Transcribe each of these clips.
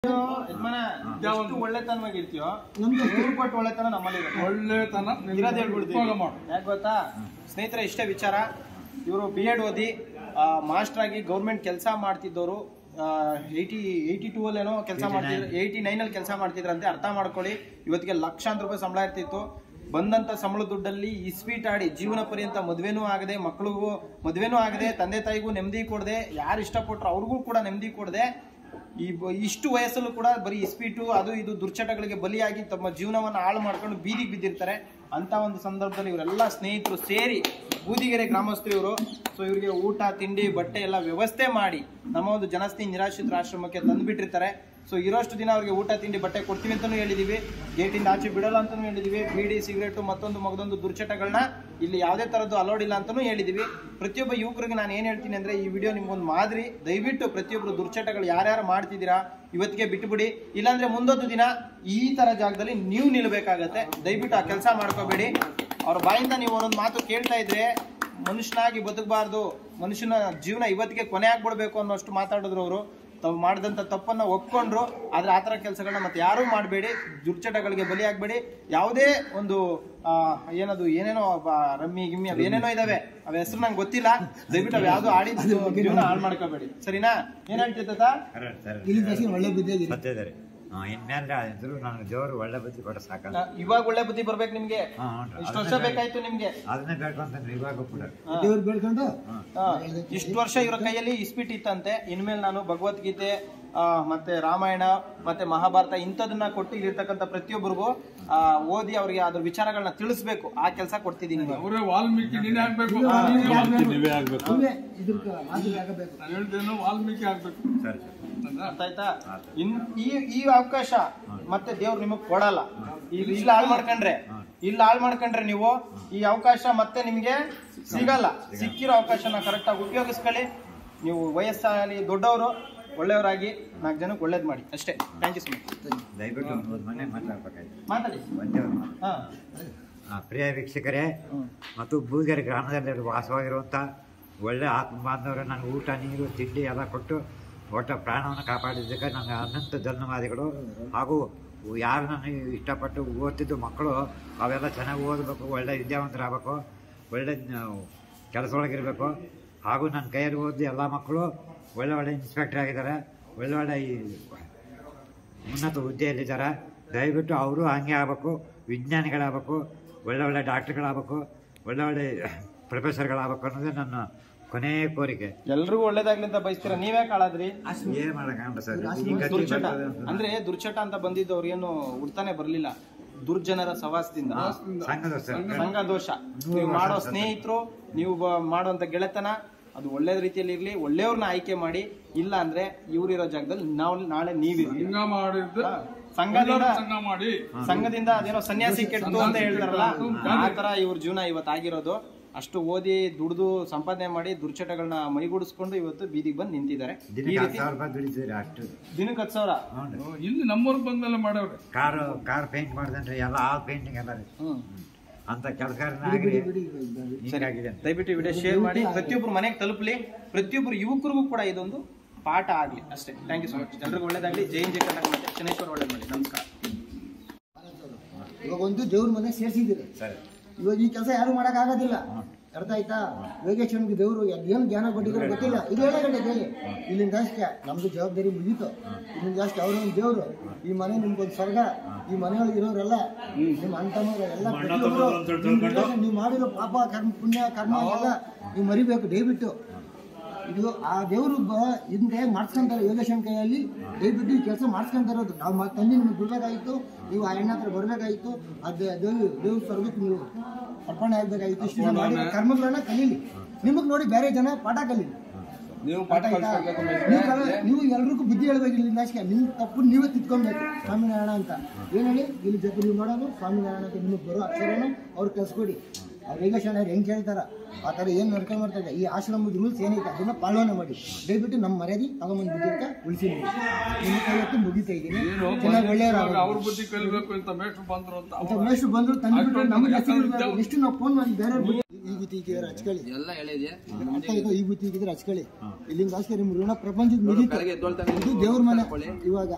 ಯಜಮಾನ ಎಷ್ಟು ಒಳ್ಳೆತನವಾಗಿರ್ತೀಯೋ ನಮ್ಗೆ ನೂರು ಪಟ್ಟು ಒಳ್ಳೆತನ ನಮ್ಮಲ್ಲಿ ಇರುತ್ತೆ. ಒಳ್ಳೆತನ ಇರೋದ್ ಹೇಳ್ಬಿಡ್ತೀವಿ ಉಪಯೋಗ ಮಾಡು ಯಾಕೆ ಗೊತ್ತಾ ಸ್ನೇಹಿತರೆ ಇಷ್ಟೇ ವಿಚಾರ ಇವರು ಬಿ ಎಡ್ ಓದಿ ಮಾಸ್ಟರ್ ಆಗಿ ಗೌರ್ಮೆಂಟ್ ಕೆಲಸ ಮಾಡ್ತಿದ್ದವರು ಏಯ್ಟಿ ಏಯ್ಟಿ ಟೂ ಅಲ್ಲೇನೋ ಕೆಲಸ ಮಾಡ್ತಿದ್ರು ಏಯ್ಟಿ ನೈನ್ ಅಲ್ಲಿ ಕೆಲಸ ಮಾಡ್ತಿದ್ರಂತೆ ಅರ್ಥ ಮಾಡ್ಕೊಳ್ಳಿ ಇವತ್ತಿಗೆ ಲಕ್ಷಾಂತರ ರೂಪಾಯಿ ಸಂಬಳ ಇರ್ತಿತ್ತು ಬಂದಂತ ಸಂಬಳ ದುಡ್ಡಲ್ಲಿ ಇಸ್ಪೀಟ್ ಆಡಿ ಜೀವನ ಪರ್ಯಂತ ಮದ್ವೆನೂ ಆಗದೆ ಮಕ್ಳಿಗೂ ಮದ್ವೆನೂ ಆಗದೆ ತಂದೆ ತಾಯಿಗೂ ನೆಮ್ಮದಿ ಕೊಡದೆ ಯಾರು ಇಷ್ಟಪಟ್ರು ಅವ್ರಿಗೂ ಕೂಡ ನೆಮ್ಮದಿ ಕೊಡದೆ ಈ ಬ- ಇಷ್ಟು ವಯಸ್ಸಲ್ಲೂ ಕೂಡ ಬರೀ ಇಸ್ಪೀಟು ಅದು ಇದು ದುರ್ಚಟಗಳಿಗೆ ಬಲಿಯಾಗಿ ತಮ್ಮ ಜೀವನವನ್ನು ಹಾಳು ಮಾಡ್ಕೊಂಡು ಬೀದಿಗೆ ಬಿದ್ದಿರ್ತಾರೆ ಅಂತ ಒಂದು ಸಂದರ್ಭದಲ್ಲಿ ಇವರೆಲ್ಲ ಸ್ನೇಹಿತರು ಸೇರಿ ಬೂದಿಗೆರೆ ಗ್ರಾಮಸ್ಥರು ಇವರು ಸೊ ಇವರಿಗೆ ಊಟ ತಿಂಡಿ ಬಟ್ಟೆ ಎಲ್ಲ ವ್ಯವಸ್ಥೆ ಮಾಡಿ ನಮ್ಮ ಒಂದು ಜನಸ್ನೇಹಿ ನಿರಾಶ್ರಿತರ ಆಶ್ರಮಕ್ಕೆ ತಂದುಬಿಟ್ಟಿರ್ತಾರೆ ಸೊ ಇರೋಷ್ಟು ದಿನ ಅವ್ರಿಗೆ ಊಟ ತಿಂಡಿ ಬಟ್ಟೆ ಕೊಡ್ತೀವಿ ಅಂತಾನೂ ಹೇಳಿದೀವಿ ಗೇಟಿಂದ ಆಚೆ ಬಿಡಲ್ಲ ಅಂತಾನೂ ಹೇಳಿದೀವಿ ಬೀಡಿ ಸಿಗರೇಟ್ ಮತ್ತೊಂದು ಮಗದೊಂದು ದುರ್ಚಟಗಳನ್ನ ಇಲ್ಲಿ ಯಾವುದೇ ತರದ್ದು ಅಲೋಡ್ ಇಲ್ಲ ಅಂತಾನೂ ಹೇಳಿದೀವಿ ಪ್ರತಿಯೊಬ್ಬ ಯುವಕರಿಗೆ ನಾನು ಏನ್ ಹೇಳ್ತೀನಿ ಅಂದ್ರೆ ಈ ವಿಡಿಯೋ ನಿಮ್ಗೊಂದು ಮಾದರಿ ದಯವಿಟ್ಟು ಪ್ರತಿಯೊಬ್ಬರು ದುರ್ಚಟಗಳು ಯಾರ್ಯಾರು ಮಾಡ್ತಿದ್ದೀರಾ ಇವತ್ತಿಗೆ ಬಿಟ್ಬಿಡಿ ಇಲ್ಲಾಂದ್ರೆ ಮುಂದೊಂದು ದಿನ ಈ ತರ ಜಾಗದಲ್ಲಿ ನೀವು ನಿಲ್ಬೇಕಾಗತ್ತೆ ದಯವಿಟ್ಟು ಆ ಕೆಲಸ ಮಾಡ್ಕೋಬೇಡಿ ಅವ್ರ ಬಾಯಿಂದ ನೀವು ಒಂದೊಂದು ಮಾತು ಕೇಳ್ತಾ ಇದ್ರೆ ಮನುಷ್ಯನಾಗಿ ಬದುಕಬಾರ್ದು ಮನುಷ್ಯನ ಜೀವನ ಇವತ್ತಿಗೆ ಕೊನೆ ಆಗ್ಬಿಡ್ಬೇಕು ಅನ್ನೋಷ್ಟು ಮಾತಾಡಿದ್ರು ಅವರು ತಾವು ಮಾಡಿದಂಥ ತಪ್ಪನ್ನ ಒಪ್ಕೊಂಡ್ರು ಆದ್ರೆ ಆ ಥರ ಕೆಲಸಗಳನ್ನ ಮತ್ತೆ ಯಾರೂ ಮಾಡಬೇಡಿ ದುರ್ಚಟಗಳಿಗೆ ಬಲಿಯಾಗಬೇಡಿ ಯಾವುದೇ ಒಂದು ಆ, ಏನದು ಏನೇನೋ ಬ- ರಮ್ಮಿ ಗಿಮ್ಮಿ ಅವು ಏನೇನೋ ಇದಾವೆ ಅವ ಹೆಸರು ನಂಗೆ ಗೊತ್ತಿಲ್ಲ ದಯವಿಟ್ಟು ಅವು ಯಾವ್ದು ಆಡಿ ಜೀವನ ಹಾಳು ಮಾಡ್ಕೋಬೇಡಿ ಸರಿನಾ ಏನ್ ಹೇಳ್ತಿತ್ತ ಇಲ್ಲಿ ದರ್ಶನ ಒಳ್ಳೆ ಬಿದ್ದಿದ್ದೀರಿ ಸತ್ಯದರೆ ಇನ್ಮೇಲೆ ಇದ್ರು ನನಗೆ ದೇವರು ಒಳ್ಳೆ ಬುದ್ಧಿ ಕೊಡ ಸಾಕಲ್ಲ ಇವಾಗ ಒಳ್ಳೆ ಬುದ್ಧಿ ಬರ್ಬೇಕು ನಿಮ್ಗೆ ಹಾ, ಹೌದು. ಇಷ್ಟು ವರ್ಷ ಬೇಕಾಯ್ತು ನಿಮ್ಗೆ ಅದನ್ನೇ ಬೇಕು ಅಂತಂದ್ರೆ ಇವಾಗ ಕೂಡ ಹಾ. ದೇವ್ರು ಬೇಡ್ಕೊಂಡು ಹಾ. ಇಷ್ಟು ವರ್ಷ ಇವರ ಕೈಯಲ್ಲಿ ಇಸ್ಪಿಟ್ ಇತ್ತಂತೆ ಇನ್ಮೇಲೆ ನಾನು ಭಗವದ್ಗೀತೆ ಆ, ಮತ್ತೆ ರಾಮಾಯಣ ಮತ್ತೆ ಮಹಾಭಾರತ ಇಂಥದನ್ನ ಕೊಟ್ಟು ಇಲ್ಲಿರ್ತಕ್ಕಂಥ ಪ್ರತಿಯೊಬ್ಬರಿಗೂ ಆ, ಓದಿ ಅವ್ರಿಗೆ ಅದ್ರ ವಿಚಾರಗಳನ್ನ ತಿಳಿಸ್ಬೇಕು ಆ ಕೆಲಸ ಕೊಡ್ತಿದ್ದೀನಿ ಇವಾಗ. ಅವರೇ ವಾಲ್ಮೀಕಿ ನೀನೇ ಆಗ್ಬೇಕು ನೀವೇ ಆಗ್ಬೇಕು ಅವೇ ಇದ್ರ ಮಾದರಿ ಆಗಬೇಕು ನಾನು ಹೇಳ್ತೇನೆ ವಾಲ್ಮೀಕಿ ಆಗ್ಬೇಕು ಸರಿ ಸರಿ ಅರ್ಥ ಆಯ್ತಾ ಇನ್ ಈ ಈ ಅವಕಾಶ ಮತ್ತೆ ದೇವ್ರು ನಿಮಗ್ ಕೊಡಲ್ಲ ಈಗ ಇಲ್ಲಿ ಹಾಳು ಮಾಡ್ಕೊಂಡ್ರೆ ಇಲ್ಲಿ ಹಾಳು ಮಾಡ್ಕೊಂಡ್ರೆ ನೀವು ಈ ಅವಕಾಶ ಮತ್ತೆ ನಿಮ್ಗೆ ಸಿಗಲ್ಲ ಸಿಕ್ಕಿರೋ ಅವಕಾಶನ ಕರೆಕ್ಟ್ ಆಗಿ ಉಪಯೋಗಿಸ್ಕೊಳ್ಳಿ ನೀವು ವಯಸ್ಸಾಗಲಿ ದೊಡ್ಡವರು ಒಳ್ಳೆಯವರಾಗಿ ನಾಲ್ಕು ಜನಕ್ಕೆ ಒಳ್ಳೇದ್ ಮಾಡಿ ಅಷ್ಟೇ ಥ್ಯಾಂಕ್ ಯು ಸೊ ಮಚ್ ದಯವಿಟ್ಟು ಒಂದು ಮನೆ ಮಾತಾಡ್ಬೇಕಾಯ್ತು ಮಾತಾಡಿ ಒಂದೇವ್ರು ಹಾ ಆ, ಪ್ರಿಯ ವೀಕ್ಷಕರೇ ಮತ್ತು ಬೂದಿಗೆರೆ ಗ್ರಾಮದಲ್ಲಿ ವಾಸವಾಗಿರುವಂಥ ಒಳ್ಳೆ ಆತ್ಮ ಬಾಂಧವರು ನನಗೆ ಊಟ ನೀರು ತಿಂಡಿ ಎಲ್ಲ ಕೊಟ್ಟು ಒಟ್ಟ ಪ್ರಾಣವನ್ನು ಕಾಪಾಡಿದ್ದಕ್ಕೆ ನನಗೆ ಅನಂತ ಧನ್ಯವಾದಗಳು ಹಾಗೂ ಯಾರು ನನಗೆ ಇಷ್ಟಪಟ್ಟು ಓದ್ತಿದ್ದು ಮಕ್ಕಳು ಅವೆಲ್ಲ ಚೆನ್ನಾಗಿ ಓದಬೇಕು ಒಳ್ಳೆ ವಿದ್ಯಾವಂತರಾಗಬೇಕು ಒಳ್ಳೆ ಕೆಲಸ ಒಳಗಿರಬೇಕು ಹಾಗೂ ನನ್ನ ಕೈಯಲ್ಲಿ ಓದಿ ಎಲ್ಲ ಮಕ್ಕಳು ಒಳ್ಳೆ ಒಳ್ಳೆ ಇನ್ಸ್ಪೆಕ್ಟರ್ ಆಗಿದ್ದಾರೆ ಒಳ್ಳೆ ಒಳ್ಳೆ ಈ ಉನ್ನತ ಹುದ್ದೆಯಲ್ಲಿದ್ದಾರೆ ದಯವಿಟ್ಟು ಅವರು ಹಂಗೆ ಆಗಬೇಕು ವಿಜ್ಞಾನಿಗಳಾಗಬೇಕು ಒಳ್ಳೆ ಒಳ್ಳೆ ಡಾಕ್ಟ್ರುಗಳಾಗಬೇಕು ಒಳ್ಳೆ ಒಳ್ಳೆ ಪ್ರೊಫೆಸರ್ಗಳಾಗಬೇಕು ಅನ್ನೋದೇ ನನ್ನ ಕೊನೆಯ ಕೋರಿಕೆ ಎಲ್ರಿಗೂ ಒಳ್ಳೇದಾಗ್ಲಿ ಅಂತ ಬಯಸ್ತೀರಾ ನೀವೇ ಕಾಳಾದ್ರಿ ಏನು ಮಾಡೋಕ್ಕಾಗಲ್ಲ ಸರ್ ಈ ಗತಿ ದುರ್ಚಟ ಬರ್ತದೆ ಅಂತ ಅಂದ್ರೆ ದುರ್ಚಟ ಅಂತ ಬಂದಿದ್ದು ಅವ್ರೇನು ಹುಡ್ತಾನೆ ಬರ್ಲಿಲ್ಲ ದುರ್ಜನರ ಸವಾಸದಿಂದ ಸಂಘದ ಸರ್ ಸಂಘ ದೋಷ ನೀವು ಮಾಡೋ ಸ್ನೇಹಿತರು ನೀವು ಬ- ಮಾಡುವಂತ ಗೆಳೆತನ ಅದು ಒಳ್ಳೆ ರೀತಿಯಲ್ಲಿ ಇರ್ಲಿ ಒಳ್ಳೆಯವ್ರನ್ನ ಆಯ್ಕೆ ಮಾಡಿ ಇಲ್ಲ ಅಂದ್ರೆ ಇವ್ರಿರೋ ಜಾಗದಲ್ಲಿ ನಾವು ನಾಳೆ ನೀವಿರ್ಲಿ ಹಿಂಗ ಮಾಡಿದ್ದು ಹಾ. ಸಂಘದಿಂದ ಸಂಘ ಮಾಡಿ ಸಂಘದಿಂದ ಅದೇನೋ ಸನ್ಯಾಸಿ ಕೆಟ್ಟು ಅಂತ ಹೇಳ್ತಾರಲ್ಲ ಆ ತರ ಇವ್ರ ಜೀವನ ಇವತ್ತು ಆಗಿರೋದು ಅಷ್ಟು ಓದಿ ದುಡ್ದು ಸಂಪಾದನೆ ಮಾಡಿ ದುರ್ಚಟಗಳನ್ನ ಮೈಗೂಡಿಸ್ಕೊಂಡು ಇವತ್ತು ಬೀದಿಗೆ ಬಂದು ನಿಂತಿದ್ದಾರೆ ಈ ದಿನಕ್ಕೆ ಹತ್ತು ರೀತಿ ಸಾವಿರ ರೂಪಾಯಿ ದುಡಿತೀರಿ ಅಷ್ಟು ದಿನಕ್ಕೆ ಹತ್ತು ಸಾವಿರ ಹ್ಞೂ ಇಲ್ಲಿ ನಮ್ಮೂರ್ ಬಂದಲ್ಲ ಮಾಡವ್ರೆ ಕಾರು ಕಾರ್ ಪೇಂಟ್ ಮಾಡಿದ್ರೆ ಎಲ್ಲ ಆಲ್ ಪೇಂಟಿಂಗ್ ಎಲ್ಲ ರೀ ಹ್ಮ್ ಅಂತ ಕೆಲಸಗಾರನಾಗಿ ಹೀಗಾಗಿದೆ ಅಂತ. ದಯವಿಟ್ಟು ವಿಡಿಯೋ ಶೇರ್ ಮಾಡಿ ಪ್ರತಿಯೊಬ್ಬರು ಮನೆಗೆ ತಲುಪಲಿ ಪ್ರತಿಯೊಬ್ಬರು ಯುವಕರಿಗೂ ಕೂಡ ಇದೊಂದು ಪಾಠ ಆಗಲಿ ಅಷ್ಟೇ ಥ್ಯಾಂಕ್ ಯು ಸೊ ಮಚ್ ಎಲ್ರಿಗೂ ಒಳ್ಳೇದಾಗಲಿ ಜೈ ಹಿಂದ್ ಜೈ ಕರ್ನಾಟಕ ಮತ್ತೆ ಶನೇಶ್ವರ ಒಳ್ಳೇದು ಮಾಡಿ ನಮಸ್ಕಾರ ಇವಾಗ ಒಂದು ದೇವ್ರ ಮನೆ ಸೇರಿಸಿದ್ದೀರಿ ಸರಿ ಇವಾಗ ಈ ಕೆಲಸ ಯಾರು ಮಾಡಕ್ ಆಗೋದಿಲ್ಲ ಅರ್ಥ ಆಯ್ತಾ ಯೋಗೇಶ್ವರನಿಗೆ ದೇವರು ಏನು ಜ್ಞಾನ ಕೊಟ್ಟಿದ್ರು ಗೊತ್ತಿಲ್ಲ ಇದು ಹೇಳಗಂಡೆ ದೇವಿ ಇಲ್ಲಿಂದ ಅಷ್ಟೇ ನಮ್ದು ಜವಾಬ್ದಾರಿ ಮುಗೀತು ಇಲ್ಲಿಂದ ಅಷ್ಟೇ ಅವ್ರೊಂದು ದೇವರು ಈ ಮನೆ ನಿಮ್ಗೊಂದು ಸ್ವರ್ಗ ಈ ಮನೆಯೊಳಗೆ ಇರೋರೆಲ್ಲ ನಿಮ್ಮ ಅಂತನವ್ರು ಎಲ್ಲ ಪ್ರತಿಯೊಬ್ರು ನಿಮ್ relation, ನೀವು ಮಾಡಿರೋ ಪಾಪ ಕರ್ಮ ಪುಣ್ಯ ಕರ್ಮ ಎಲ್ಲ ನೀವು ಮರಿಬೇಕು ದಯವಿಟ್ಟು ಇದು ಆ ದೇವರು ಇದನ್ನ ಕೈಯಾಗಿ ಮಾಡಿಸ್ಕೊಂತಾರೆ ಯೋಗೇಶನ್ ಕೈಯಲ್ಲಿ ದಯವಿಟ್ಟು ಈ ಕೆಲಸ ಮಾಡಿಸ್ಕೊಂತ ಇರೋದು ನಾವು ಮ- ತಂದೆ ನಿಮ್ಗೆ ಬಿಡ್ಬೇಕಾಗಿತ್ತು ನೀವು ಆ ಹೆಣ್ಣ ಹತ್ರ ಬರ್ಬೇಕಾಗಿತ್ತು ಅದು ದೇವ್ ದೇವ್ರ ಸ್ವರ್ಗಕ್ಕೆ ನೀವು ಅರ್ಪಣೆ ಆಗ್ಬೇಕಾಗಿತ್ತು ಇಷ್ಟು ದಿನ ಮಾಡಿರೋ ಕರ್ಮಗಳನ್ನ ಕಲೀಲಿ ನಿಮಗೆ ನೋಡಿ ಬೇರೆ ಜನ ಪಾಠ ಕಲೀಲಿ ನೀವು ಪಾಠ ಆಯ್ತಾ? ಕಲಿಸ್ಬೇಕು ನೀವು ಕಲ- ನೀವು ಎಲ್ರಿಗೂ ಬುದ್ಧಿ ಹೇಳ್ಬೇಕು ಇಲ್ಲಿಂದ ಅಷ್ಟೇ ನಿಮ್ಮ ತಪ್ಪು ನೀವೇ ತಿದ್ಕೊಬೇಕು ಸ್ವಾಮಿನಾರಾಯಣ ಅಂತ ಏನ್ ಹೇಳಿ ಇಲ್ಲಿ ಜೊತೆ ನೀವು ಮಾಡೋದು ಸ್ವಾಮಿನಾರಾಯಣ ಅಂತ ನಿಮಗೆ ಬರೋ ಅಕ್ಷರನ ಅವ್ರು ಕಲ್ಸ್ಕೊಡಿ ಅವ್ರು ಯೋಗೇಶನ್ ಅವ್ರು ಹೆಂಗ್ ಹೇಳ್ತಾರ ಆ ಥರ ಏನು ನಡ್ಕೊಂಡು ಮಾಡ್ತಾ ಇದೆ ಈ ಆಶ್ರಮದ ರೂಲ್ಸ್ ಏನೈತೆ ಅದನ್ನ ಪಾಲನೆ ಮಾಡಿ ದಯವಿಟ್ಟು ನಮ್ಮ ಮರ್ಯಾದೆ ತಗೊಂಬಂದು ಬಿದ್ದಿರ್ತ ಉಳಿಸಿ ನಿಮ್ಮ ಕೈಯತ್ತು ಮುಗಿತಾ ಇದ್ದೀನಿ ಏನು ಚೆನ್ನಾಗಿ ಅವ್ರ ಒಳ್ಳೆಯವ್ರು ಬುದ್ಧಿ ಕಲಿಬೇಕು ಅಂತ ಮೇಷ್ಟ್ರು ಬಂದ್ರು ಅಂತ ಅಂತ ಅವ್ರು ಮೇಷ್ಟ್ರು ಬಂದ್ರು ತಂದು ಅಷ್ಟೊಂದು ನಮಗೆ ಯಾಕಂದ್ರೆ ಇದ್ದಾವೆ. ಎಷ್ಟು ನಾವು ಫೋನ್ ಮಾಡಿ ಬೇರೆ ಈ ಬುತ್ತಿ ಇಕ್ಕಿದ್ರೆ ಹಚ್ಕೊಳ್ಳಿ ಎಲ್ಲ ಹೇಳಿದೆ ಅರ್ಥ ಆಯ್ತಾ ಈ ಬುತ್ತಿ ಇಕ್ಕಿದ್ರೆ ಹಚ್ಕೊಳ್ಳಿ ಇಲ್ಲಿಂದ ಅಷ್ಟೇ ನಿಮ್ಮ ಋಣ ಪ್ರಪಂಚದ ಮುಗೀತು ಇದು ದೇವ್ರ ಮನೆ ಇವಾಗ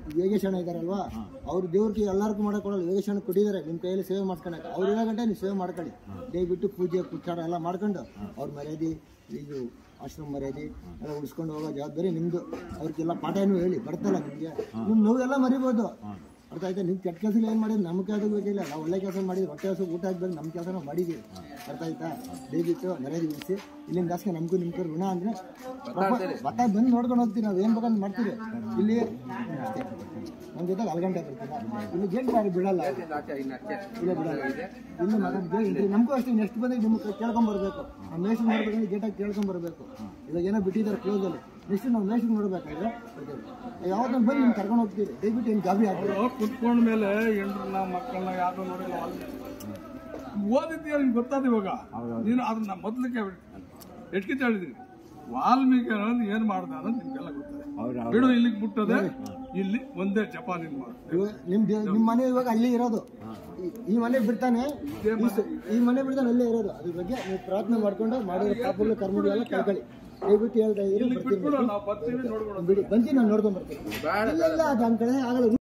ಯೋಗೇಶ್ ಅಣ್ಣ ಇದಾರಲ್ವಾ ಅವ್ರು ದೇವ್ರಿಗೆ ಎಲ್ಲರಿಗೂ ಮಾಡಕ್ ಕೊಡಲ್ಲ ಯೋಗೇಶ್ ಅಣ್ಣ ಕೊಟ್ಟಿದ್ದಾರೆ ನಿಮ್ಮ ಕೈಯಲ್ಲಿ ಸೇವೆ ಮಾಡ್ಕೊಳಕ್ಕೆ ಅವ್ರು ಇರೋ ಗಂಟೆ ನೀವು ಸೇವೆ ಮಾಡ್ಕೊಳ್ಳಿ ದಯವಿಟ್ಟು ಪೂಜೆ ಪುಚ್ಚಾರ ಎಲ್ಲ ಮಾಡ್ಕೊಂಡು ಅವ್ರ ಮರ್ಯಾದೆ ಇದು ಆಶ್ರಮ ಮರ್ಯಾದೆ ಎಲ್ಲ ಉಳಿಸ್ಕೊಂಡು ಹೋಗೋ ಜವಾಬ್ದಾರಿ ನಿಮ್ದು ಅವ್ರಿಗೆಲ್ಲ ಪಾಠನೂ ಹೇಳಿ ಬರ್ತಲ್ಲ ನಿಮಗೆ ನಿಮ್ಮ ನೋವೆಲ್ಲ ಮರಿಬೋದು ಅರ್ಥ ಆಯ್ತಾ ನೀವು ಕೆಟ್ಟ ಕೆಲಸ ಏನು ಮಾಡಿದ್ರೆ ನಮ್ಮ ಕೆಲಸ ಬೇಕಿಲ್ಲ ನಾವು ಒಳ್ಳೆ ಕೆಲಸ ಮಾಡಿದ್ವಿ ಹೊಟ್ಟೆ ಹಸು ಊಟ ಹಾಕ್ಬೇಕು ನಮ್ಮ ಕೆಲಸ ನಾವು ಮಾಡಿದ್ದೀವಿ ಅರ್ಥ ಆಯ್ತಾ ದಯವಿಟ್ಟು ಮರ್ಯಾದೆ ಉಳಿಸಿ ಇಲ್ಲಿಂದ ಜಾಸ್ತಿ ನಮಗೂ ನಿಮ್ಗೆ ಋಣ ಅಂದರೆ ಭತ್ತ ಬಂದು ನೋಡ್ಕೊಂಡು ಹೋಗ್ತೀವಿ ನಾವು ಏನು ಬೇಕಂತ ಮಾಡ್ತೀವಿ ಇಲ್ಲಿ ಅಷ್ಟೇ ನಮ್ಮ ಜೊತೆಗೆ ಅಲ್ಲಿ ಗಂಟೆ ಬರ್ತೀವಿ ಇಲ್ಲಿ ಗೇಟ್ ಮಾಡಿ ಬಿಡಲ್ಲ ಇಲ್ಲ ಬಿಡಲ್ಲ ಇಲ್ಲಿ ಮತ್ತೆ ನಮಗೂ ಅಷ್ಟೇ ನೆಕ್ಸ್ಟ್ ಬಂದಾಗ ನಿಮ್ಗೆ ಕೇಳ್ಕೊಂಬರ್ಬೇಕು ನಾವು ಮೇಷನ್ ಮಾಡ್ಬೇಕಂದ್ರೆ ಗೇಟಾಗಿ ಕೇಳ್ಕೊಂಬರ್ಬೇಕು ಇವಾಗ ಏನೋ ಬಿಟ್ಟಿದ್ದಾರೆ ಕ್ಲೋಸಲ್ಲಿ ನೆಕ್ಸ್ಟ್ ನಾವು ಮೇಷನ್ ನೋಡ್ಬೇಕಾದ್ರೆ ಯಾವತ್ತೊಂದು ಬಂದು ನಿಮ್ಗೆ ಕರ್ಕೊಂಡು ಹೋಗ್ತೀವಿ ದಯವಿಟ್ಟು ಏನು ಗಾಬರಿ ಆಗ್ತೀವಿ ಅವ್ರು ಕುತ್ಕೊಂಡ ಮೇಲೆ ಹೆಂಡ್ರನ್ನ ಮಕ್ಕಳನ್ನ ಯಾರು ನೋಡಿಲ್ಲ ಓದಿದ್ದೀಯ ನಿಮ್ಗೆ ಗೊತ್ತಾದ ಇವಾಗ ನೀನು ಅದನ್ನ ಮೊದಲಕ್ಕೆ ಎಟ್ಕಿತ ಹೇಳಿದೀನಿ ವಾಲ್ಮೀಕಿ ಅನ್ನೋದು ಏನ್ ಮಾಡ್ದ ಅನ್ನೋದು ನಿಮ್ಗೆಲ್ಲ ಗೊತ್ತದೆ ಅವ್ರು ಬಿಡು ಇಲ್ಲಿಗೆ ಬಿಟ್ಟದೆ ಇಲ್ಲಿ ಒಂದೇ ಜಪ ನಿನ್ ಮಾಡು ಇವಾಗ ನಿಮ್ ದೇ- ನಿಮ್ ಮನೆ ಇವಾಗ ಅಲ್ಲಿ ಇರೋದು ಈ- ಈ ಮನೆ ಬಿಡ್ತಾನೆ ಈ ಸ- ಈ ಮನೆ ಬಿಡ್ತಾನೆ ಅಲ್ಲೇ ಇರೋದು ಅದ್ರ ಬಗ್ಗೆ ನೀವು ಪ್ರಾರ್ಥನೆ ಮಾಡ್ಕೊಂಡು ಮಾಡಿರೋ ಪಾಪಗಳು ಕರ್ಮಗಳೆಲ್ಲ ಕಳ್ಕೊಳ್ಳಿ ದಯವಿಟ್ಟು ಹೇಳ್ತಾ ಇದ್ದೀರಿ ಬರ್ತೀನಿ ಬಿಟ್ಬಿಡು ನಾವು ಬರ್ತೀವಿ ನೋಡ್ಕೊಂಡು ಬಿಡಿ ಬಂದು ನಾನು ನೋಡ್ಕೊಂಡ್ ಬರ್ತೀನಿ ಇಲ್ಲ ಇಲ್ಲ ಅದು ನಮ್ಮ ಕಡೆ ಆಗಲ್ಲ